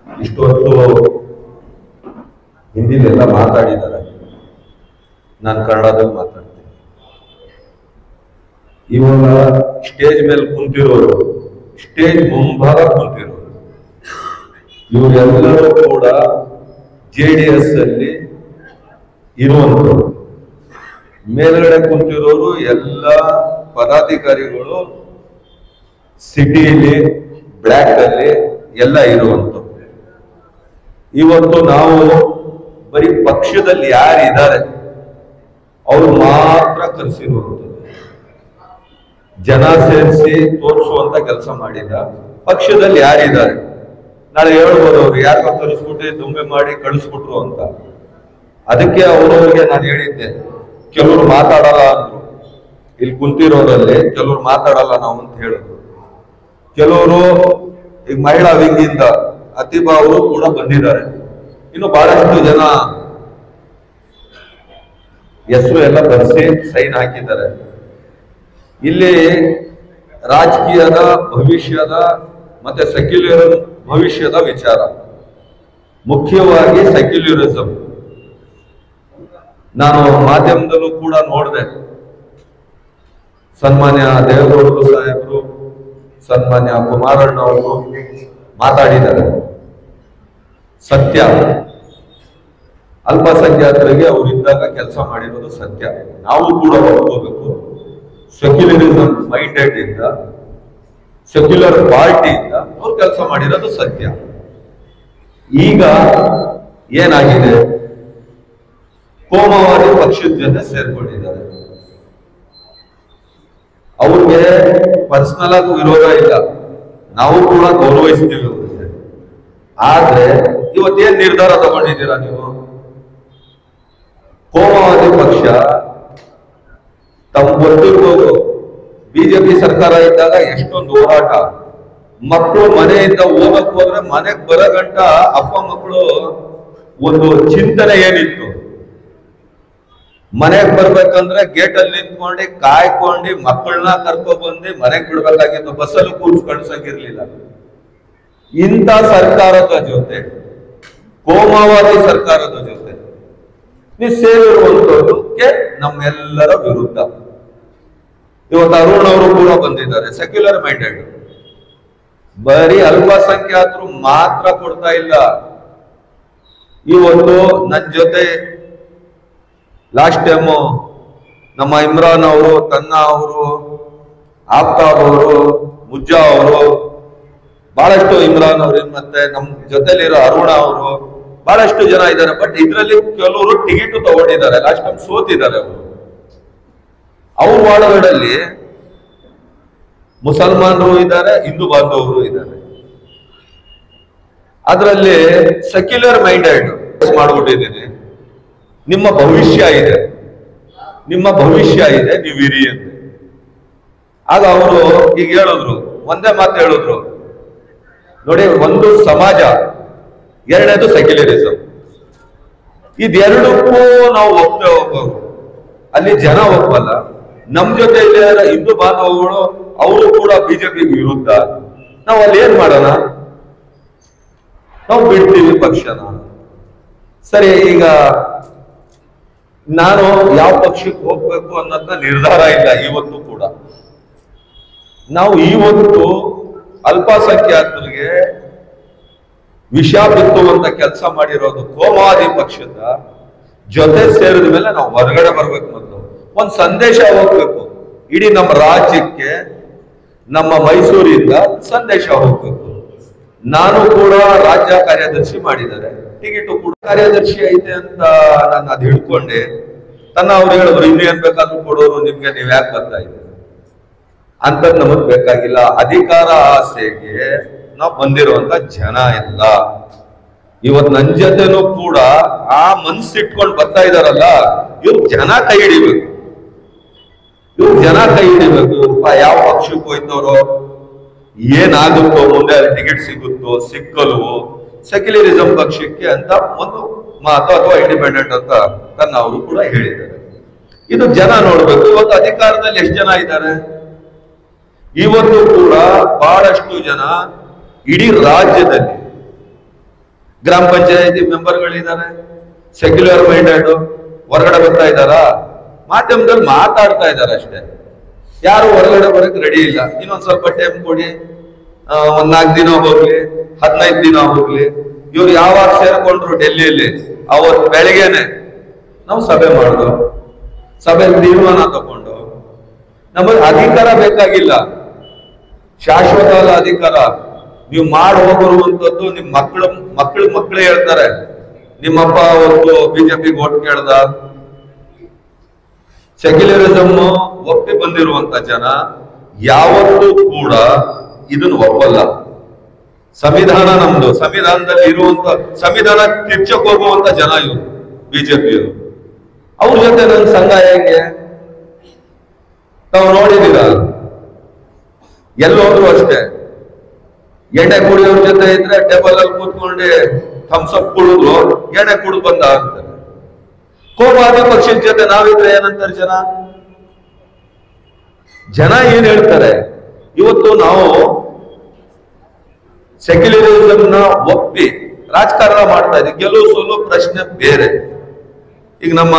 ಇಷ್ಟೊತ್ತು ಹಿಂದಿಲೆಲ್ಲ ಮಾತಾಡಿದ್ದಾರೆ ನಾನು ಕನ್ನಡದಲ್ಲಿ ಮಾತಾಡ್ತೀನಿ ಇವಾಗ ಸ್ಟೇಜ್ ಮೇಲೆ ಕುಂತಿರೋರು ಸ್ಟೇಜ್ ಮುಂಭಾಗ ಕುಂತಿರೋರು ಇವರೆಲ್ಲರೂ ಕೂಡ ಜೆ ಡಿ ಎಸ್ ಅಲ್ಲಿ ಇರುವಂತರು ಮೇಲ್ಗಡೆ ಕುಂತಿರೋರು ಎಲ್ಲ ಪದಾಧಿಕಾರಿಗಳು ಸಿಟಿಯಲ್ಲಿ ಬ್ಲ್ಯಾಕ್ ಅಲ್ಲಿ ಎಲ್ಲ ಇರುವಂತವ್ರು ಇವತ್ತು ನಾವು ಬರೀ ಪಕ್ಷದಲ್ಲಿ ಯಾರಿದ್ದಾರೆ ಅವ್ರು ಮಾತ್ರ ಕರೆಸಿರುವಂಥದ್ದು ಜನ ಸೇರಿಸಿ ತೋರಿಸುವಂತ ಕೆಲಸ ಮಾಡಿಲ್ಲ ಪಕ್ಷದಲ್ಲಿ ಯಾರಿದ್ದಾರೆ ನಾಳೆ ಹೇಳ್ಬೋದು ಅವ್ರು ಯಾರಿಗೋ ಕಳಿಸ್ಬಿಟ್ಟು ದುಂಬೆ ಮಾಡಿ ಕಳಿಸ್ಬಿಟ್ರು ಅಂತ ಅದಕ್ಕೆ ಅವರವರಿಗೆ ನಾನು ಹೇಳಿದ್ದೆ ಕೆಲವರು ಮಾತಾಡಲ್ಲ ಅಂದ್ರು ಇಲ್ಲಿ ಕುಂತಿರೋರಲ್ಲಿ ಕೆಲವರು ಮಾತಾಡಲ್ಲ ನಾವು ಅಂತ ಹೇಳಿದ್ರು ಕೆಲವರು ಈಗ ಮಹಿಳಾ ವಿಂಗಿಂದ ಅತಿಬಾ ಅವರು ಕೂಡ ಬಂದಿದ್ದಾರೆ ಇನ್ನು ಬಹಳಷ್ಟು ಜನ ಹೆಸರು ಎಲ್ಲ ಬರೆಸಿ ಸೈನ್ ಹಾಕಿದ್ದಾರೆ ಇಲ್ಲಿ ರಾಜಕೀಯದ ಭವಿಷ್ಯದ ಮತ್ತೆ ಸೆಕ್ಯುಲರ್ ಭವಿಷ್ಯದ ವಿಚಾರ ಮುಖ್ಯವಾಗಿ ಸೆಕ್ಯುಲರಿಸಂ ನಾನು ಮಾಧ್ಯಮದಲ್ಲೂ ಕೂಡ ನೋಡಿದೆ ಸನ್ಮಾನ್ಯ ದೇವೇಗೌಡರು ಸಾಹೇಬರು ಸನ್ಮಾನ್ಯ ಕುಮಾರಣ್ಣ ಅವರು ಮಾತಾಡಿದ್ದಾರೆ ಸತ್ಯ ಅಲ್ಪಸಂಖ್ಯಾತರಿಗೆ ಅವ್ರು ಇದ್ದಾಗ ಕೆಲಸ ಮಾಡಿರೋದು ಸತ್ಯ ನಾವು ಕೂಡ ಒಪ್ಕೋಬೇಕು ಸೆಕ್ಯುಲರಿಸಂ ಮೈಂಡೆಡ್ ಇಂದ ಸೆಕ್ಯುಲರ್ ಪಾರ್ಟಿಯಿಂದ ಅವ್ರು ಕೆಲಸ ಮಾಡಿರೋದು ಸತ್ಯ ಈಗ ಏನಾಗಿದೆ ಕೋಮವಾದಿ ಪಕ್ಷದ ಜೊತೆ ಸೇರ್ಕೊಂಡಿದ್ದಾರೆ ಅವ್ರಿಗೆ ಪರ್ಸನಲ್ ಆಗಿ ವಿರೋಧ ಇಲ್ಲ ನಾವು ಕೂಡ ಗೌರವಿಸ್ತೀವಿ ಅವ್ರಿಗೆ ಆದ್ರೆ ಇವತ್ತೇನ್ ನಿರ್ಧಾರ ತಗೊಂಡಿದ್ದೀರಾ ನೀವು ಕೋಮವಾದಿ ಪಕ್ಷ ತಮ್ಮ ಗೊತ್ತಿರ್ಬೋದು ಬಿಜೆಪಿ ಸರ್ಕಾರ ಇದ್ದಾಗ ಎಷ್ಟೊಂದು ಹೋರಾಟ ಮಕ್ಕಳು ಮನೆಯಿಂದ ಹೋಗಕ್ ಹೋದ್ರೆ ಮನೆಗ್ ಬರೋ ಗಂಟ ಅಪ್ಪ ಮಕ್ಕಳು ಒಂದು ಚಿಂತನೆ ಏನಿತ್ತು ಮನೆಗ್ ಬರ್ಬೇಕಂದ್ರೆ ಗೇಟ್ ಅಲ್ಲಿ ನಿಂತ್ಕೊಂಡು ಕಾಯ್ಕೊಂಡು ಮಕ್ಕಳನ್ನ ಕರ್ಕೊ ಬಂದು ಮನೆಗ್ ಬಿಡ್ಬೇಕಾಗಿತ್ತು ಬಸ್ಸಲ್ಲಿ ಕೂರ್ಸ್ ಕಳ್ಸಂಗಿರ್ಲಿಲ್ಲ ಇಂಥ ಸರ್ಕಾರದ ಜೊತೆ ಕೋಮವಾದಿ ಸರ್ಕಾರದ ಜೊತೆ ನೀವು ಸೇರಿರುವಂತವ್ರಿಗೆ ನಮ್ಮೆಲ್ಲರ ವಿರುದ್ಧ ಇವತ್ತು ಅರುಣ್ ಅವರು ಕೂಡ ಬಂದಿದ್ದಾರೆ ಸೆಕ್ಯುಲರ್ ಮೈಂಡೆಡ್ ಬರೀ ಅಲ್ಪಸಂಖ್ಯಾತರು ಮಾತ್ರ ಕೊಡ್ತಾ ಇಲ್ಲ ಇವತ್ತು ನನ್ನ ಜೊತೆ ಲಾಸ್ಟ್ ಟೈಮು ನಮ್ಮ ಇಮ್ರಾನ್ ಅವರು ತನ್ನ ಅವರು ಆಫ್ತಾಬ್ ಅವರು ಮುಜ್ಜಾ ಅವರು ಬಹಳಷ್ಟು ಇಮ್ರಾನ್ ಅವರು ಮತ್ತೆ ನಮ್ ಜೊತೆಲಿರೋ ಅರುಣ ಅವರು ಬಹಳಷ್ಟು ಜನ ಇದ್ದಾರೆ ಬಟ್ ಇದರಲ್ಲಿ ಕೆಲವರು ಟಿಕೆಟ್ ತಗೊಂಡಿದ್ದಾರೆ ಲಾಸ್ಟ್ ಟೈಮ್ ಸೋತಿದ್ದಾರೆ ಅವರು ಅವ್ರ ವಾರ್ಡ್ಗಳಲ್ಲಿ ಮುಸಲ್ಮಾನರು ಇದ್ದಾರೆ ಹಿಂದೂ ಬಾಂಧವರು ಇದ್ದಾರೆ ಅದರಲ್ಲಿ ಸೆಕ್ಯುಲರ್ ಮೈಂಡೆಡ್ ಮಾಡ್ಬಿಟ್ಟಿದ್ದೀನಿ ನಿಮ್ಮ ಭವಿಷ್ಯ ಇದೆ ನಿಮ್ಮ ಭವಿಷ್ಯ ಇದೆ ನೀವು ಇರಿ ಅಂತ ಆಗ ಅವರು ಈಗ ಹೇಳಿದ್ರು ಒಂದೇ ಮಾತು ಹೇಳಿದ್ರು ನೋಡಿ ಒಂದು ಸಮಾಜ ಎರಡನೇದು ಸೆಕ್ಯುಲರಿಸಂ ಇದೆರಡಕ್ಕೂ ನಾವು ಒಪ್ಪೇ ಹೋಗ್ಬೋದು ಅಲ್ಲಿ ಜನ ಒಪ್ಪಲ್ಲ ನಮ್ ಜೊತೆ ಇಲ್ಲಿರೋ ಹಿಂದೂ ಬಾಂಧವಗಳು ಅವರು ಕೂಡ ಬಿಜೆಪಿ ವಿರುದ್ಧ ನಾವು ಅಲ್ಲಿ ಏನ್ ಮಾಡೋಣ ನಾವು ಬಿಡ್ತೀವಿ ಪಕ್ಷನ ಸರಿ ಈಗ ನಾನು ಯಾವ ಪಕ್ಷಕ್ಕೆ ಹೋಗ್ಬೇಕು ಅನ್ನೋದನ್ನ ನಿರ್ಧಾರ ಇಲ್ಲ ಇವತ್ತು ಕೂಡ ನಾವು ಇವತ್ತು ಅಲ್ಪಸಂಖ್ಯಾತರಿಗೆ ವಿಷ ಬಿತ್ತುವಂತ ಕೆಲಸ ಮಾಡಿರೋದು ಕೋಮಾದಿ ಪಕ್ಷದ ಜೊತೆ ಸೇರಿದ ಮೇಲೆ ನಾವು ಹೊರಗಡೆ ಬರ್ಬೇಕು ಮೊದಲು ಒಂದ್ ಸಂದೇಶ ಹೋಗ್ಬೇಕು ಇಡೀ ನಮ್ಮ ರಾಜ್ಯಕ್ಕೆ ನಮ್ಮ ಮೈಸೂರಿಂದ ಸಂದೇಶ ಹೋಗ್ಬೇಕು ನಾನು ಕೂಡ ರಾಜ್ಯ ಕಾರ್ಯದರ್ಶಿ ಮಾಡಿದ್ದಾರೆ ಟಿಕೆಟ್ ಕೂಡ ಕಾರ್ಯದರ್ಶಿ ಐತೆ ಅಂತ ನಾನು ಅದು ಹಿಡ್ಕೊಂಡೆ ತನ್ನ ಅವ್ರು ಹೇಳಿದ್ರು ಇನ್ನು ಏನ್ ಬೇಕಾದ್ರೂ ಕೊಡೋರು ನಿಮ್ಗೆ ನೀವ್ ಯಾಕೆ ಬರ್ತಾ ಇದ್ದೀರಿ ಅಂತ ನಮಗ್ ಬೇಕಾಗಿಲ್ಲ ಅಧಿಕಾರ ಆಸೆಗೆ ನಾವು ಬಂದಿರುವಂತ ಜನ ಇಲ್ಲ ಇವತ್ ನನ್ ಜೊತೆನೂ ಕೂಡ ಆ ಮನ್ಸಿಟ್ಕೊಂಡು ಬರ್ತಾ ಇದಾರಲ್ಲ ಇವ್ರು ಜನ ಕೈ ಹಿಡಿಬೇಕು ಇವ್ರು ಜನ ಕೈ ಹಿಡಿಬೇಕು ಇವ್ರಪ್ಪ ಯಾವ ಪಕ್ಷಕ್ಕೆ ಹೋಯ್ತವ್ರೋ ಏನಾಗುತ್ತೋ ಮುಂದೆ ಅಲ್ಲಿ ಟಿಕೆಟ್ ಸಿಗುತ್ತೋ ಸಿಕ್ಕಲ್ವೋ ಸೆಕ್ಯುಲರಿಸಂ ಪಕ್ಷಕ್ಕೆ ಅಂತ ಒಂದು ಮಾತು ಅಥವಾ ಇಂಡಿಪೆಂಡೆಂಟ್ ಅಂತ ತನ್ನ ಅವರು ಕೂಡ ಹೇಳಿದ್ದಾರೆ ಇದು ಜನ ನೋಡ್ಬೇಕು ಇವತ್ತು ಅಧಿಕಾರದಲ್ಲಿ ಎಷ್ಟು ಜನ ಇದ್ದಾರೆ ಇವತ್ತು ಕೂಡ ಬಹಳಷ್ಟು ಜನ ಇಡೀ ರಾಜ್ಯದಲ್ಲಿ ಗ್ರಾಮ ಪಂಚಾಯತಿ ಮೆಂಬರ್ಗಳಿದ್ದಾರೆ ಸೆಕ್ಯುಲರ್ ಮೈಂಡೆಡ್ ಹೊರಗಡೆ ಬರ್ತಾ ಇದ್ದಾರಾ ಮಾಧ್ಯಮದಲ್ಲಿ ಮಾತಾಡ್ತಾ ಇದ್ದಾರೆ ಅಷ್ಟೇ ಯಾರು ಹೊರಗಡೆ ಬರಕ್ ರೆಡಿ ಇಲ್ಲ ಇನ್ನೊಂದ್ ಸ್ವಲ್ಪ ಟೈಮ್ ಕೊಡಿ ಆ, ಒಂದ್ ನಾಲ್ಕು ದಿನ ಹೋಗ್ಲಿ ಹದಿನೈದು ದಿನ ಹೋಗ್ಲಿ ಇವ್ರು ಯಾವಾಗ ಸೇರ್ಕೊಂಡ್ರು ಡೆಲ್ಲಿಯಲ್ಲಿ ಅವತ್ ಬೆಳಗ್ಗೆನೆ ನಾವು ಸಭೆ ಮಾಡುದು ಸಭೆ ತೀರ್ಮಾನ ತಗೊಂಡು ನಮಗೆ ಅಧಿಕಾರ ಬೇಕಾಗಿಲ್ಲ ಶಾಶ್ವತ ಅಲ್ಲ ಅಧಿಕಾರ ನೀವು ಮಾಡಿ ಹೋಗಿರುವಂತದ್ದು ನಿಮ್ ಮಕ್ಕಳು ಮಕ್ಕಳು ಮಕ್ಕಳೇ ಹೇಳ್ತಾರೆ ನಿಮ್ಮಪ್ಪ ಅವತ್ತು ಬಿಜೆಪಿಗೆ ಓಟ್ ಕೇಳ್ದ ಸೆಕ್ಯುಲರಿಸಮ್ ಒಪ್ಪಿ ಬಂದಿರುವಂತ ಜನ ಯಾವತ್ತೂ ಕೂಡ ಇದನ್ನ ಒಪ್ಪಲ್ಲ ಸಂವಿಧಾನ ನಮ್ದು ಸಂವಿಧಾನದಲ್ಲಿ ಇರುವಂತ ಸಂವಿಧಾನ ತಿರ್ಚಕ್ ಹೋಗುವಂತ ಜನ ಇವರು ಬಿಜೆಪಿಯವರು ಅವ್ರ ಜೊತೆ ನನ್ನ ಸಂಘ ಹೇಗೆ ತಾವು ನೋಡಿದೀರ ಎಲ್ಲೋದ್ರು ಅಷ್ಟೇ ಎಣ್ಣೆ ಕುಡಿಯೋರ್ ಜೊತೆ ಇದ್ರೆ ಟೇಬಲ್ ಅಲ್ಲಿ ಕೂತ್ಕೊಂಡೆ ಥಮ್ಸಪ್ ಕುಡಿದ್ರು ಎಣ್ಣೆ ಕುಡಿದು ಬಂದ ಆಗ್ತಾರೆ ಕೋಮಾದಿ ಪಕ್ಷದ ಜೊತೆ ನಾವಿದ್ರೆ ಏನಂತಾರೆ ಜನ ಜನ ಏನ್ ಹೇಳ್ತಾರೆ ಇವತ್ತು ನಾವು ಸೆಕ್ಯುಲರಿಸಮ್ ನ ಒಪ್ಪಿ ರಾಜಕಾರಣ ಮಾಡ್ತಾ ಇದ್ದೀವಿ ಗೆಲುವು ಸೋಲು ಪ್ರಶ್ನೆ ಬೇರೆ ಈಗ ನಮ್ಮ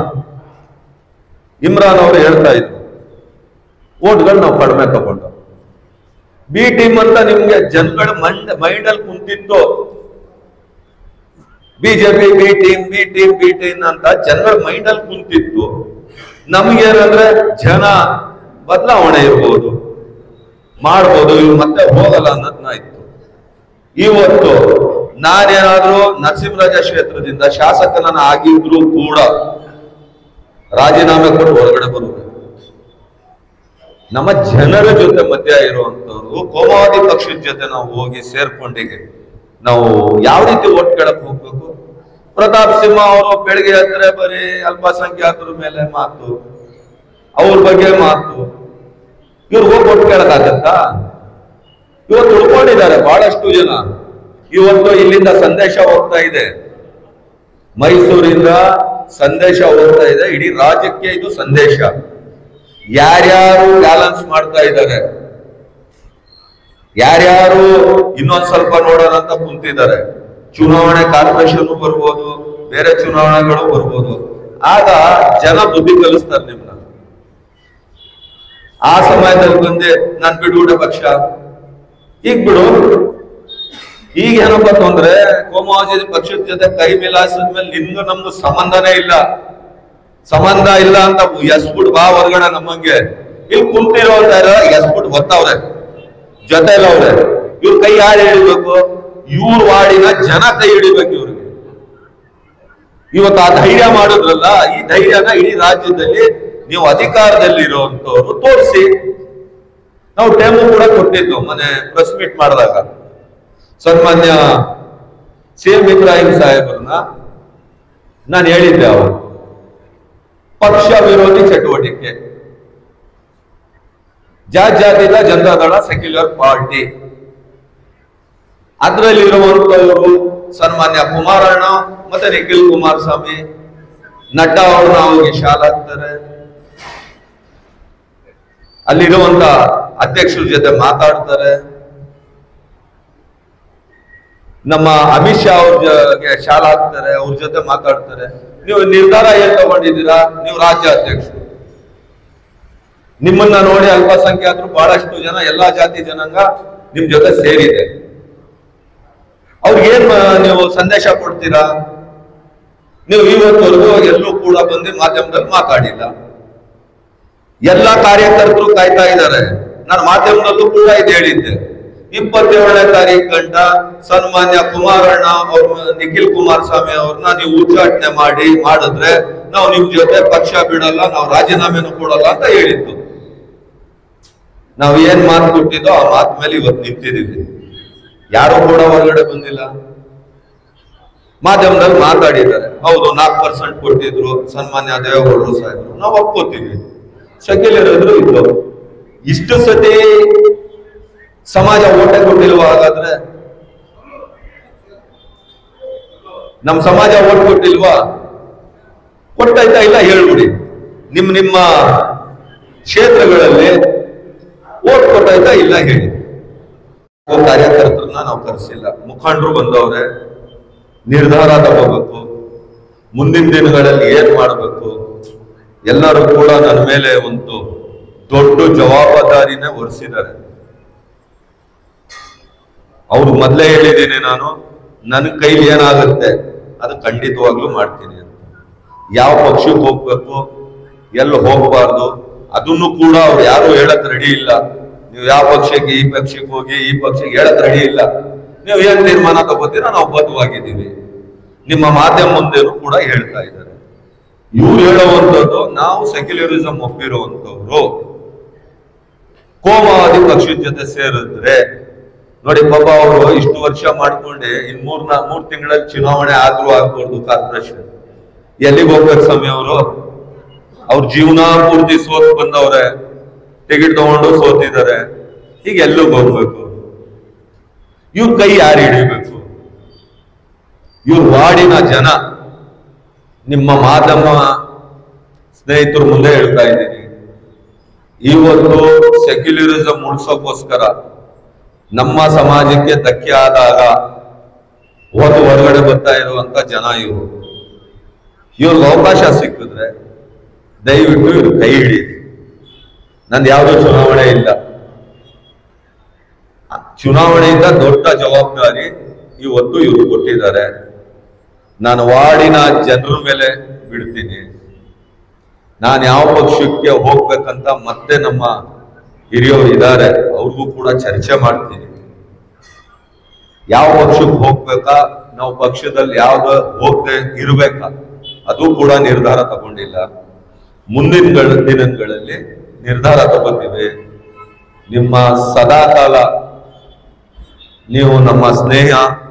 ಇಮ್ರಾನ್ ಅವರು ಹೇಳ್ತಾ ಇದ್ರು ಓಟ್ಗಳು ನಾವು ಕಡಿಮೆ ತಗೊಂಡು ಬಿ ಟೀಮ್ ಅಂತ ನಿಮ್ಗೆ ಜನಗಳ ಮಂಡ್ ಮೈಂಡ್ ಅಲ್ಲಿ ಕುಂತಿತ್ತು BJP B team B team B team ಅಂತ ಜನಗಳ ಮೈಂಡ್ ಅಲ್ಲಿ ಕುಂತಿತ್ತು ನಮ್ಗೇನಂದ್ರೆ ಜನ ಬದಲಾವಣೆ ಇರ್ಬೋದು ಮಾಡ್ಬೋದು ಇವ್ರು ಮತ್ತೆ ಹೋಗಲ್ಲ ಅನ್ನೋದ್ನ ಇತ್ತು ಇವತ್ತು ನಾನೇನಾದ್ರೂ ನರಸಿಂಹರಾಜ ಕ್ಷೇತ್ರದಿಂದ ಶಾಸಕನನ್ನ ಆಗಿದ್ರು ಕೂಡ ರಾಜೀನಾಮೆ ಕೊಟ್ಟು ಹೊರಗಡೆ ಬರುವುದು ನಮ್ಮ ಜನರ ಜೊತೆ ಮಧ್ಯ ಇರುವಂತವ್ರು ಕೋಮಾವಧಿ ಪಕ್ಷದ ಜೊತೆ ನಾವು ಹೋಗಿ ಸೇರ್ಕೊಂಡಿಗೆ ನಾವು ಯಾವ ರೀತಿ ಓಟ್ ಕೇಳಕ್ ಹೋಗ್ಬೇಕು ಪ್ರತಾಪ್ ಸಿಂಹ ಅವರು ಬೆಳಿಗ್ಗೆ ಎದ್ರೆ ಬರೀ ಅಲ್ಪಸಂಖ್ಯಾತರ ಮೇಲೆ ಮಾತು ಅವ್ರ ಬಗ್ಗೆ ಮಾತು ಇವ್ರು ಹೋಗಿ ಓಟ್ ಕೇಳಕ್ಕಾಗತ್ತಾ ಇವತ್ತು ಉಳ್ಕೊಂಡಿದ್ದಾರೆ ಬಹಳಷ್ಟು ಜನ ಇವತ್ತು ಇಲ್ಲಿಂದ ಸಂದೇಶ ಹೋಗ್ತಾ ಇದೆ ಮೈಸೂರಿಂದ ಸಂದೇಶ ಹೋಗ್ತಾ ಇದೆ ಇಡೀ ರಾಜ್ಯಕ್ಕೆ ಇದು ಸಂದೇಶ ಯಾರ್ಯಾರು ಬ್ಯಾಲೆನ್ಸ್ ಮಾಡ್ತಾ ಇದ್ದಾರೆ ಯಾರ್ಯಾರು ಇನ್ನೊಂದ್ ಸ್ವಲ್ಪ ನೋಡೋಣ ಅಂತ ಕುಂತಿದ್ದಾರೆ ಚುನಾವಣೆ ಕಾರ್ಪೊರೇಷನ್ ಬರ್ಬೋದು ಬೇರೆ ಚುನಾವಣೆಗಳು ಬರ್ಬೋದು ಆಗ ಜನ ಬುದ್ಧಿ ಕಲಿಸ್ತಾರೆ ನಿಮ್ನ ಆ ಸಮಯದಲ್ಲಿ ಬಂದೆ ನಾನ್ ಬಿಡುಗಡ ಪಕ್ಷ ಈಗ ಬಿಡು ಈಗ ಏನಪ್ಪ ತೊಂದ್ರೆ ಕೋಮುವಾದಿ ಪಕ್ಷದ ಜೊತೆ ಕೈ ಮಿಲಾಯಿಸಿದ ಮೇಲೆ ನಿಮ್ಗೂ ನಮ್ಗೂ ಸಂಬಂಧನೇ ಇಲ್ಲ ಸಂಬಂಧ ಇಲ್ಲ ಅಂತ ಎಸ್ಬಿಟ್ ಬಾ ಹೊರಗಡೆ ನಮ್ಮಂಗೆ ಇಲ್ಲಿ ಕುಂತಿರೋ ಎಸ್ಬಿಟ್ ಗೊತ್ತವ್ರೆ ಜೊತೆಲಿ ಅವ್ರೆ ಇವ್ರ ಕೈ ಯಾರು ಹಿಡಿಬೇಕು ಇವ್ರ ವಾಡಿನ ಜನ ಕೈ ಹಿಡಿಬೇಕು ಇವ್ರಿಗೆ ಇವತ್ತು ಆ ಧೈರ್ಯ ಮಾಡಿದ್ರಲ್ಲ ಈ ಧೈರ್ಯನ ಇಡೀ ರಾಜ್ಯದಲ್ಲಿ ನೀವು ಅಧಿಕಾರದಲ್ಲಿ ಇರುವಂತವ್ರು ತೋರಿಸಿ ನಾವು ಟೈಮು ಕೂಡ ಕೊಟ್ಟಿದ್ದು ಮನೆ ಪ್ರೆಸ್ ಮೀಟ್ ಮಾಡಿದಾಗ ಸನ್ಮಾನ್ಯ ಸಿ ಎಂ ಇಬ್ರಾಹಿಂ ಸಾಹೇಬ್ರನ್ನ ನಾನು ಹೇಳಿದ್ದೆ ಅವರು ಪಕ್ಷ ವಿರೋಧಿ ಚಟುವಟಿಕೆ ಜಾತ್ ಜಾತಿದ ಜನತಾದಳ ಸೆಕ್ಯುಲರ್ ಪಾರ್ಟಿ ಅದರಲ್ಲಿರುವಂತವರು ಸನ್ಮಾನ್ಯ ಕುಮಾರಣ್ಣ ಮತ್ತೆ ನಿಖಿಲ್ ಕುಮಾರಸ್ವಾಮಿ ನಡ್ಡಾ ಅವ್ರನ್ನ ಅವ್ರಿಗೆ ಶಾಲಾಗ್ತಾರೆ ಅಲ್ಲಿರುವಂತ ಅಧ್ಯಕ್ಷರ ಜೊತೆ ಮಾತಾಡ್ತಾರೆ ನಮ್ಮ ಅಮಿತ್ ಶಾ ಅವ್ರ ಜೊತೆ ಶಾಲಾ ಹಾಕ್ತಾರೆ ಅವ್ರ ಜೊತೆ ಮಾತಾಡ್ತಾರೆ ನೀವು ನಿರ್ಧಾರ ಏನ್ ತಗೊಂಡಿದ್ದೀರಾ ನೀವು ರಾಜ್ಯ ಅಧ್ಯಕ್ಷರು ನಿಮ್ಮನ್ನ ನೋಡಿ ಅಲ್ಪಸಂಖ್ಯಾತರು ಬಹಳಷ್ಟು ಜನ ಎಲ್ಲಾ ಜಾತಿ ಜನಾಂಗ ನಿಮ್ ಜೊತೆ ಸೇರಿದೆ ಅವ್ರಿಗೇನ್ ಮ- ನೀವು ಸಂದೇಶ ಕೊಡ್ತೀರಾ ನೀವು ಇವತ್ತವರೆಗೂ ಎಲ್ಲೂ ಕೂಡ ಬಂದು ಮಾಧ್ಯಮದಲ್ಲಿ ಮಾತಾಡಿಲ್ಲ ಎಲ್ಲಾ ಕಾರ್ಯಕರ್ತರು ಕಾಯ್ತಾ ಇದ್ದಾರೆ ನಾನು ಮಾಧ್ಯಮದಲ್ಲೂ ಕೂಡ ಇದು ಹೇಳಿದ್ದೆ ಇಪ್ಪತ್ತೇಳನೇ ತಾರೀಕು ಗಂಟ ಸನ್ಮಾನ್ಯ ಕುಮಾರಣ್ಣ ಅವ್ರ ನಿಖಿಲ್ ಕುಮಾರಸ್ವಾಮಿ ಅವ್ರನ್ನ ನೀವು ಉದ್ಘಾಟನೆ ಮಾಡಿ ಮಾಡಿದ್ರೆ ನಾವು ನಿಮ್ ಜೊತೆ ಪಕ್ಷ ಬಿಡಲ್ಲ ನಾವು ರಾಜೀನಾಮೆನೂ ಕೊಡಲ್ಲ ಅಂತ ಹೇಳಿದ್ದು ನಾವು ಏನ್ ಮಾತು ಕೊಟ್ಟಿದ್ದೋ ಆ ಮಾತು ಮೇಲೆ ಇವತ್ತು ನಿಂತಿದ್ದೀವಿ ಯಾರು ಕೂಡ ಹೊರಗಡೆ ಬಂದಿಲ್ಲ ಮಾಧ್ಯಮದಲ್ಲಿ ಮಾತಾಡಿದ್ದಾರೆ ಹೌದು ನಾಲ್ಕು ಪರ್ಸೆಂಟ್ ಕೊಟ್ಟಿದ್ರು ಸನ್ಮಾನ್ಯ ದೇವೇಗೌಡರು ಸಾಹೇಬರು ನಾವು ಒಪ್ಕೋತೀವಿ ಸೆಕ್ಯುಲರ್ ಇದ್ರು ಇದ್ದು ಇಷ್ಟು ಸತಿ ಸಮಾಜ ಓಟೆ ಕೊಟ್ಟಿಲ್ವ ಹಾಗಾದ್ರೆ ನಮ್ ಸಮಾಜ ಓಟ್ ಕೊಟ್ಟಿಲ್ವಾ ಕೊಟ್ಟೈತಾ ಇಲ್ಲ ಹೇಳ್ಬಿಡಿ ನಿಮ್ ನಿಮ್ಮ ಕ್ಷೇತ್ರಗಳಲ್ಲಿ ಓಟ್ ಕೊಟ್ಟೈತಾ ಇಲ್ಲ ಹೇಳಿ ಕಾರ್ಯಕರ್ತರನ್ನ ನಾವು ಕರೆಸಿಲ್ಲ ಮುಖಂಡರು ಬಂದವ್ರೆ ನಿರ್ಧಾರ ತಗೋಬೇಕು ಮುಂದಿನ ದಿನಗಳಲ್ಲಿ ಏನ್ ಮಾಡಬೇಕು ಎಲ್ಲರೂ ಕೂಡ ನನ್ನ ಮೇಲೆ ಒಂದು ದೊಡ್ಡ ಜವಾಬ್ದಾರಿನೇ ಹೊರಿಸಿದ್ದಾರೆ ಅವ್ರು ಮೊದಲೇ ಹೇಳಿದ್ದೀನಿ ನಾನು ನನ್ನ ಕೈಲಿ ಏನಾಗುತ್ತೆ ಅದು ಖಂಡಿತವಾಗ್ಲೂ ಮಾಡ್ತೀನಿ ಅಂತ ಯಾವ ಪಕ್ಷಕ್ಕೆ ಹೋಗ್ಬೇಕು ಎಲ್ಲಿ ಹೋಗ್ಬಾರ್ದು ಅದನ್ನು ಕೂಡ ಅವ್ರು ಯಾರು ಹೇಳಕ್ ರೆಡಿ ಇಲ್ಲ ನೀವು ಯಾವ ಪಕ್ಷಕ್ಕೆ ಈ ಪಕ್ಷಕ್ಕೆ ಹೋಗಿ ಈ ಪಕ್ಷಕ್ಕೆ ಹೇಳಕ್ ರೆಡಿ ಇಲ್ಲ ನೀವು ಏನ್ ತೀರ್ಮಾನ ತಗೋತೀರಾ ನಾವು ಬದ್ಧವಾಗಿದ್ದೀವಿ ನಿಮ್ಮ ಮಾಧ್ಯಮ ಮುಂದೆನೂ ಕೂಡ ಹೇಳ್ತಾ ಇದ್ದಾರೆ ಇವ್ರು ಹೇಳುವಂಥದ್ದು ನಾವು ಸೆಕ್ಯುಲರಿಸಂ ಒಪ್ಪಿರುವಂತವ್ರು ಕೋಮವಾದಿ ಪಕ್ಷದ ಜೊತೆ ಸೇರಿದ್ರೆ ನೋಡಿ ಪಾಪ ಅವರು ಇಷ್ಟು ವರ್ಷ ಮಾಡ್ಕೊಂಡೆ ಇನ್ ಮೂರ್ ನಾ ಮೂರ್ ತಿಂಗಳಲ್ಲಿ ಚುನಾವಣೆ ಆದ್ರೂ ಆಗ್ಬಾರ್ದು ಕಾರ್ಪೊರೇಷನ್ ಎಲ್ಲಿಗೆ ಹೋಗ್ಬೇಕು ಸ್ವಾಮಿ ಅವರು ಅವ್ರ ಜೀವನ ಪೂರ್ತಿ ಸೋತ್ ಬಂದವ್ರೆ ಟಿಕೆಟ್ ತಗೊಂಡು ಸೋತಿದ್ದಾರೆ ಈಗ ಎಲ್ಲಿಗೆ ಹೋಗ್ಬೇಕು ಇವ್ರ ಕೈ ಯಾರು ಹಿಡಿಬೇಕು ಇವ್ರ ವಾರ್ಡಿನ ಜನ ನಿಮ್ಮ ಮಾಧ್ಯಮ ಸ್ನೇಹಿತರು ಮುಂದೆ ಹೇಳ್ತಾ ಇದ್ದೀನಿ ಇವತ್ತು ಸೆಕ್ಯುಲರಿಸಂ ಉಳಿಸೋಕೋಸ್ಕರ ನಮ್ಮ ಸಮಾಜಕ್ಕೆ ಧಕ್ಕೆ ಆದಾಗ ಹೋದ ಹೊರಗಡೆ ಬರ್ತಾ ಇರುವಂತ ಜನ ಇವರು ಇವ್ರಿಗೆ ಅವಕಾಶ ಸಿಕ್ಕಿದ್ರೆ ದಯವಿಟ್ಟು ಇವ್ರು ಕೈ ಹಿಡಿ ನಂದು ಯಾವುದೋ ಚುನಾವಣೆ ಇಲ್ಲ ಚುನಾವಣೆಯಿಂದ ದೊಡ್ಡ ಜವಾಬ್ದಾರಿ ಇವತ್ತು ಇವ್ರು ಕೊಟ್ಟಿದ್ದಾರೆ ನಾನು ವಾರ್ಡಿನ ಜನರ ಮೇಲೆ ಬಿಡ್ತೀನಿ ನಾನು ಯಾವ ಪಕ್ಷಕ್ಕೆ ಹೋಗ್ಬೇಕಂತ ಮತ್ತೆ ನಮ್ಮ ಹಿರಿಯವರು ಇದ್ದಾರೆ ಅವ್ರಿಗೂ ಕೂಡ ಚರ್ಚೆ ಮಾಡ್ತೀನಿ ಯಾವ ಪಕ್ಷಕ್ಕೆ ಹೋಗ್ಬೇಕಾ ನಾವು ಪಕ್ಷದಲ್ಲಿ ಯಾವ್ದು ಹೋಗದೆ ಇರ್ಬೇಕಾ ಅದು ಕೂಡ ನಿರ್ಧಾರ ತಗೊಂಡಿಲ್ಲ ಮುಂದಿನ ಗಳ- ದಿನಗಳಲ್ಲಿ ನಿರ್ಧಾರ ತಗೋತೀವಿ ನಿಮ್ಮ ಸದಾಕಾಲ ನೀವು ನಮ್ಮ ಸ್ನೇಹ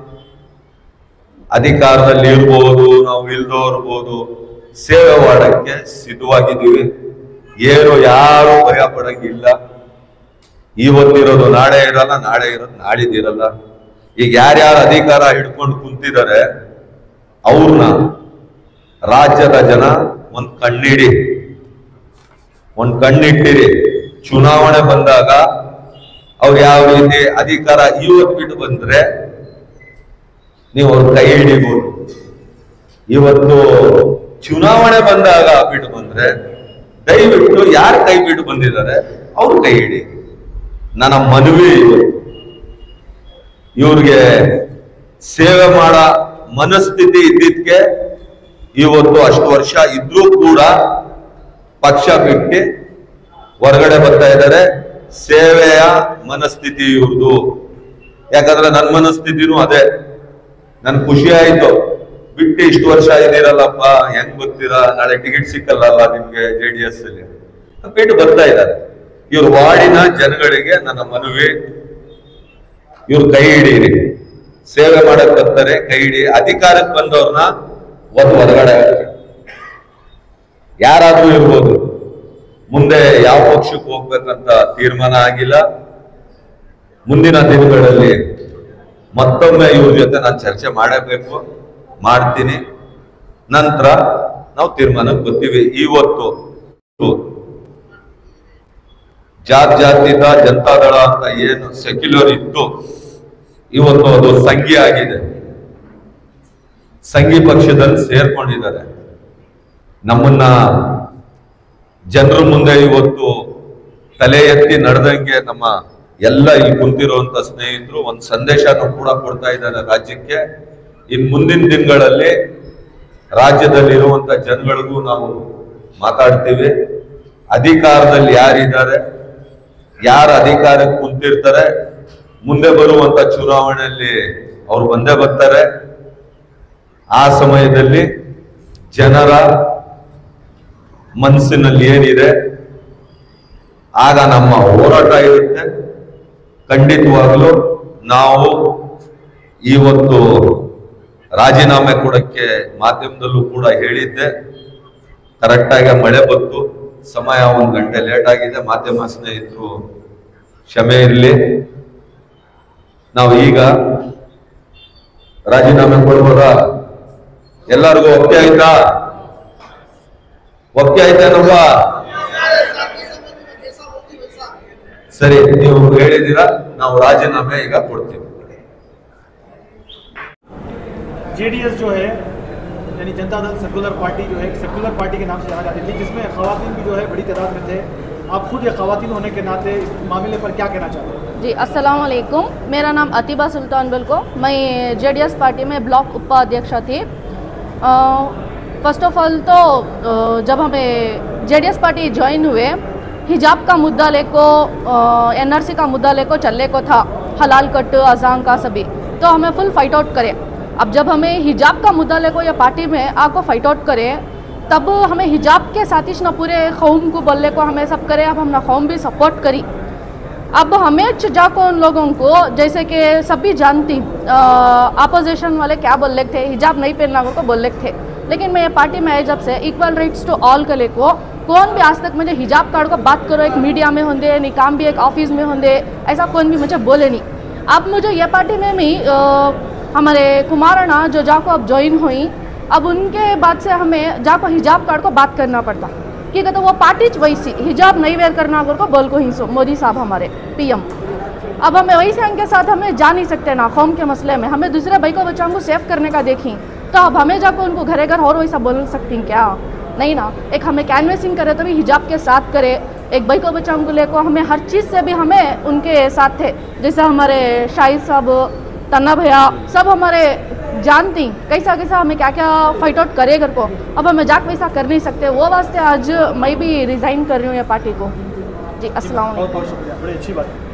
ಅಧಿಕಾರದಲ್ಲಿ ಇರ್ಬೋದು ನಾವು ಇಲ್ದೋ ಇರ್ಬೋದು ಸೇವೆ ಮಾಡಕ್ಕೆ ಸಿದ್ಧವಾಗಿದ್ದೀವಿ ಏನು ಯಾರು ಭಯ ಪಡಂಗಿಲ್ಲ ಇವತ್ತಿರೋದು ನಾಳೆ ಇರಲ್ಲ ನಾಳೆ ಇರೋದು ನಾಳಿದಿರಲ್ಲ ಈಗ ಯಾರ್ಯಾರು ಅಧಿಕಾರ ಹಿಡ್ಕೊಂಡು ಕುಂತಿದ್ದಾರೆ ಅವ್ರನ್ನ ರಾಜ್ಯದ ಜನ ಒಂದ್ ಕಣ್ಣಿಡಿ ಒಂದ್ ಕಣ್ಣಿಟ್ಟಿರಿ ಚುನಾವಣೆ ಬಂದಾಗ ಅವ್ರು ಯಾವ ರೀತಿ ಅಧಿಕಾರ ಇವತ್ತು ಬಿಟ್ಟು ಬಂದ್ರೆ ನೀವು ಅವ್ರ ಕೈ ಹಿಡಿಬಹುದು ಇವತ್ತು ಚುನಾವಣೆ ಬಂದಾಗ ಬಿಟ್ಟು ಬಂದ್ರೆ ದಯವಿಟ್ಟು ಯಾರು ಕೈ ಬಿಟ್ಟು ಬಂದಿದ್ದಾರೆ ಅವ್ರು ಕೈ ಹಿಡಿ ನನ್ನ ಮನವಿ ಇವತ್ತು ಇವ್ರಿಗೆ ಸೇವೆ ಮಾಡ ಮನಸ್ಥಿತಿ ಇದ್ದಿದ್ಕೆ ಇವತ್ತು ಅಷ್ಟು ವರ್ಷ ಇದ್ರೂ ಕೂಡ ಪಕ್ಷ ಬಿಟ್ಟು ಹೊರಗಡೆ ಬರ್ತಾ ಇದ್ದಾರೆ ಸೇವೆಯ ಮನಸ್ಥಿತಿ ಇವ್ರದು ಯಾಕಂದ್ರೆ ನನ್ನ ಮನಸ್ಥಿತಿನೂ ಅದೇ ನನ್ ಖುಷಿ ಆಯ್ತು ಬಿಟ್ಟು ಇಷ್ಟು ವರ್ಷ ಇದ್ದೀರಲ್ಲಪ್ಪ ಹೆಂಗ್ ಬರ್ತೀರಾ ನಾಳೆ ಟಿಕೆಟ್ ಸಿಕ್ಕಲ್ಲ ನಿಮ್ಗೆ ಜೆ ಡಿ ಎಸ್ ಅಲ್ಲಿ ಬಿಟ್ಟು ಬರ್ತಾ ಇದ್ದಾರೆ ಇವ್ರ ವಾರ್ಡಿನ ಜನಗಳಿಗೆ ನನ್ನ ಮನವಿ ಇವ್ರು ಕೈ ಹಿಡೀರಿ ಸೇವೆ ಮಾಡಕ್ ಬರ್ತಾರೆ ಕೈ ಹಿಡಿ ಅಧಿಕಾರಕ್ಕೆ ಬಂದವ್ರನ್ನ ಒಂದು ಹೊರಗಡೆ ಹಾಕಿ ಯಾರಾದ್ರೂ ಇರ್ಬೋದು ಮುಂದೆ ಯಾವ ಪಕ್ಷಕ್ಕೆ ಹೋಗ್ಬೇಕಂತ ತೀರ್ಮಾನ ಆಗಿಲ್ಲ ಮುಂದಿನ ದಿನಗಳಲ್ಲಿ ಮತ್ತೊಮ್ಮೆ ಇವ್ರ ಜೊತೆ ನಾನು ಚರ್ಚೆ ಮಾಡಬೇಕು ಮಾಡ್ತೀನಿ ನಂತರ ನಾವು ತೀರ್ಮಾನಕ್ಕೆ ಬರ್ತೀವಿ ಇವತ್ತು ಜಾತ್ ಜಾತಿದ ಜನತಾದಳ ಅಂತ ಏನು ಸೆಕ್ಯುಲರ್ ಇತ್ತು ಇವತ್ತು ಅದು ಸಂಘಿ ಆಗಿದೆ ಸಂಘಿ ಪಕ್ಷದಲ್ಲಿ ಸೇರ್ಕೊಂಡಿದ್ದಾರೆ ನಮ್ಮನ್ನ ಜನರ ಮುಂದೆ ಇವತ್ತು ತಲೆ ಎತ್ತಿ ನಡೆದಂಗೆ ನಮ್ಮ ಎಲ್ಲ ಇಲ್ಲಿ ಕುಂತಿರುವಂತ ಸ್ನೇಹಿತರು ಒಂದು ಸಂದೇಶನ ಕೂಡ ಕೊಡ್ತಾ ಇದ್ದಾರೆ ರಾಜ್ಯಕ್ಕೆ ಇನ್ ಮುಂದಿನ ದಿನಗಳಲ್ಲಿ ರಾಜ್ಯದಲ್ಲಿರುವಂತ ಜನಗಳಿಗೂ ನಾವು ಮಾತಾಡ್ತೀವಿ ಅಧಿಕಾರದಲ್ಲಿ ಯಾರಿದ್ದಾರೆ ಯಾರ ಅಧಿಕಾರಕ್ಕೆ ಕುಂತಿರ್ತಾರೆ ಮುಂದೆ ಬರುವಂತ ಚುನಾವಣೆಯಲ್ಲಿ ಅವ್ರು ಬಂದೇ ಬರ್ತಾರೆ ಆ ಸಮಯದಲ್ಲಿ ಜನರ ಮನಸ್ಸಿನಲ್ಲಿ ಏನಿದೆ ಆಗ ನಮ್ಮ ಹೋರಾಟ ಇರುತ್ತೆ ಖಂಡಿತವಾಗ್ಲೂ ನಾವು ಇವತ್ತು ರಾಜೀನಾಮೆ ಕೊಡಕ್ಕೆ ಮಾಧ್ಯಮದಲ್ಲೂ ಕೂಡ ಹೇಳಿದ್ದೆ ಕರೆಕ್ಟಾಗಿ ಮಳೆ ಬಂತು ಸಮಯ ಒಂದು ಗಂಟೆ ಲೇಟ್ ಆಗಿದೆ ಮಾಧ್ಯಮ ಸ್ನೇಹಿತರು ಕ್ಷಮೆ ಇರಲಿ ನಾವು ಈಗ ರಾಜೀನಾಮೆ ಕೊಡ್ಬೋದಾ ಎಲ್ಲರಿಗೂ ಒಪ್ಪಿಗೆ ಆಯ್ತಾ ಒಪ್ಪಿಗೆ ಆಯ್ತೇನಪ್ಪ ಸರಿ ನೀವು ಹೇಳಿದ್ದೀರಾ ನಾವು ರಾಜೀನಾಮೆ ಈಗ ಕೊಡ್ತೀವಿ जेडीएस जो है यानी जनता दल सेकुलर पार्टी जो है एक सेकुलर पार्टी के नाम से जाना जाती थी जिसमें खातन भी जो है बड़ी तादाद में थे आप खुद एक खातन होने के नाते इस मामले पर क्या कहना चाहते हैं जी अस्सलाम वालेकुम मेरा नाम अतीबा सुल्तान बिल्को मैं जेडीएस पार्टी में ब्लॉक उपाध्यक्षा थी फर्स्ट ऑफ ऑल तो अ, जब हमें जेडीएस पार्टी ज्वाइन हुए हिजाब का मुद्दा लेको एनआरसी का मुद्दा लेको चलने को था हलाल कट अजान का सभी तो हमें फुल फाइट आउट करें अब जब हमें हिजाब का मुद्दा लेको या पार्टी में आपको फाइट आउट करें तब हमें हिजाब के साथ ही ना पूरे कौम को बोलने को हमें सब करें अब हम ना कौम भी सपोर्ट करी अब हमें जाको उन लोगों को जैसे कि सभी जानती अपोजिशन वाले क्या बोल रहे थे हिजाब नहीं पहनना को बोल रहे थे लेकिन मैं ये पार्टी में आई जब से इक्वल राइट्स टू ऑल के को कौन भी आज तक मुझे हिजाब कार्ड को बात करो एक मीडिया में होंगे नहीं काम भी एक ऑफिस में होंगे ऐसा कौन भी मुझे बोले नहीं अब मुझे ये पार्टी में भी अ, हमारे कुमारणा जो जाको अब ज्वाइन हुई अब उनके बाद से हमें जाको हिजाब कार्ड को बात करना पड़ता कि कहते वो पार्टी च वैसी हिजाब नहीं वेयर करना अगर को बोल को ही सो मोदी साहब हमारे पीएम अब हमें वही से उनके साथ हमें जा नहीं सकते ना कौम के मसले में हमें दूसरे भाई को बच्चों को सेव करने का देखी तो अब हमें जाकर उनको घरे घर और वैसा बोल सकती हैं क्या नहीं ना एक हमें कैनवेसिंग करे तो भी हिजाब के साथ करे एक भाई को बच्चों को लेको हमें हर चीज़ से भी हमें उनके साथ थे जैसे हमारे शाहिद साहब तन्ना भैया सब हमारे जानती कैसा कैसा हमें क्या क्या फाइट आउट करे घर को अब हमें जाके वैसा कर नहीं सकते वो वास्ते आज मैं भी रिज़ाइन कर रही हूँ ये पार्टी को जी अस्सलाम वालेकुम बहुत बहुत शुक्रिया बड़ी अच्छी बात है